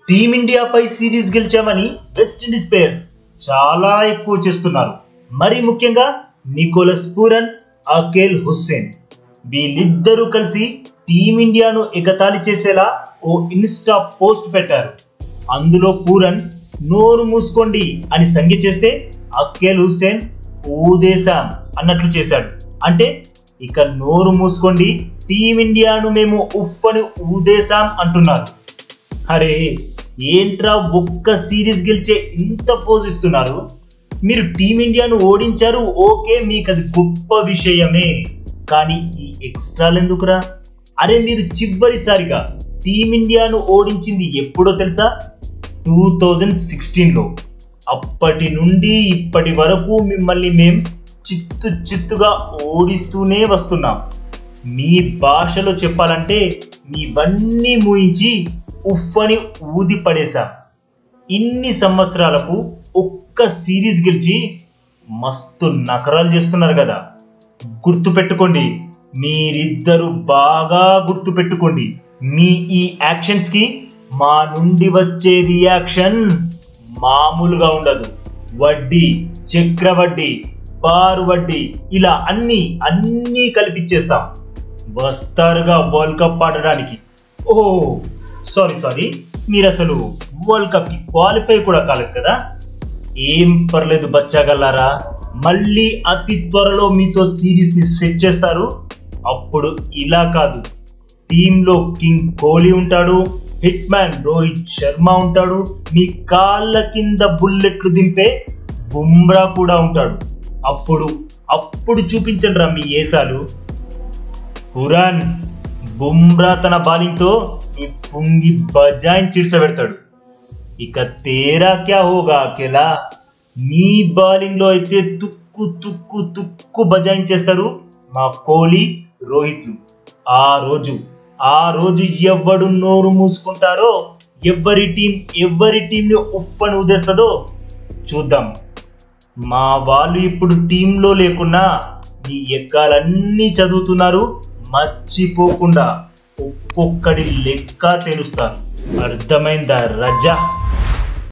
టీమిండియాపై series గెలిచామని West Indies players చాలా ఎక్కువ చేస్తున్నారు మరి ముఖ్యంగా నికోలస్ పూరన్ అకేల్ హుస్సేన్ వీళ్ళిద్దరూ కలిసి టీమిండియాను ఎగతాళి చేసేలా ఓ ఇన్స్టా పోస్ట్ పెట్టారు అందులో పూరన్ నోరు మూసుకోండి అని సంజ్ఞ చేస్తే అకేల్ హుస్సేన్ ఊదేశాం అన్నట్లు చేశాడు అంటే ఇక నోరు మూసుకోండి టీమిండియాను మేము ఉఫ్ అని ఊదేశాం అంటున్నారు అరే ఏంట్రా ఒక్క సిరీస్ గెలిచే ఇంత పోజ్ ఇస్తున్నారు మీరు టీమిండియాను ఓడించారు ఓకే మీకు అది గొప్ప విషయమే కానీ ఈ ఎక్స్ట్రాలు ఎందుకురా అరే మీరు చివరిసారిగా టీమిండియాను ఓడించింది ఎప్పుడో తెలుసా టూ థౌజండ్ సిక్స్టీన్లో అప్పటి నుండి ఇప్పటి వరకు మిమ్మల్ని మేం చిత్తు చిత్తుగా ఓడిస్తూనే వస్తున్నాం మీ భాషలో చెప్పాలంటే మీవన్నీ మూయించి ఉఫ్ అని ఊది పడేశాం ఇన్ని సంవత్సరాలకు ఒక్క సిరీస్ గెలిచి మస్తు నకరాలు చేస్తున్నారు కదా గుర్తు పెట్టుకోండి మీరిద్దరు బాగా గుర్తు పెట్టుకోండి మీ ఈ యాక్షన్స్ కి మా నుండి వచ్చే రియాక్షన్ మామూలుగా ఉండదు వడ్డీ చక్రవడ్డీ బారు వడ్డీ ఇలా అన్ని అన్నీ కలిపిచ్చేస్తాం వస్తారుగా వరల్డ్ కప్ ఆడడానికి ఓ సారీ సారీ మీరు అసలు వరల్డ్ కప్ కి క్వాలిఫై కూడా కాలేదు కదా ఏం పర్లేదు బచ్చాగల్లారా మళ్ళీ అతి త్వరలో మీతో సిరీస్ ని సెట్ చేస్తారు అప్పుడు ఇలా కాదు టీంలో కింగ్ కోహ్లీ ఉంటాడు హిట్ మ్యాన్ రోహిత్ శర్మ ఉంటాడు మీ కాళ్ళ కింద బుల్లెట్లు దింపే బుమ్రా కూడా ఉంటాడు అప్పుడు అప్పుడు చూపించండి రా మీ ఏసాలు హురాన్ బుమ్రా తన బౌలింగ్తో మీ పుంగి బజాయిన్ చిడిసబెడతాడు ఇక తేరా క్యా హోగా అకేలా మీ బౌలింగ్ లో అయితే తుక్కు తుక్కు తుక్కు బజాయించేస్తారు మా కోహ్లీ రోహిత్లు ఆ రోజు ఆ రోజు ఎవడు నోరు మూసుకుంటారో ఎవరి టీం ఎవరి టీంని ఉఫ్ అని ఉదేస్తుందో చూద్దాం మా వాళ్ళు ఇప్పుడు టీంలో లేకున్నా మీ ఎక్కాలన్నీ చదువుతున్నారు మర్చిపోకుండా ఒక్కొక్కడి లెక్క తెలుస్తారు అర్థమైందా రజా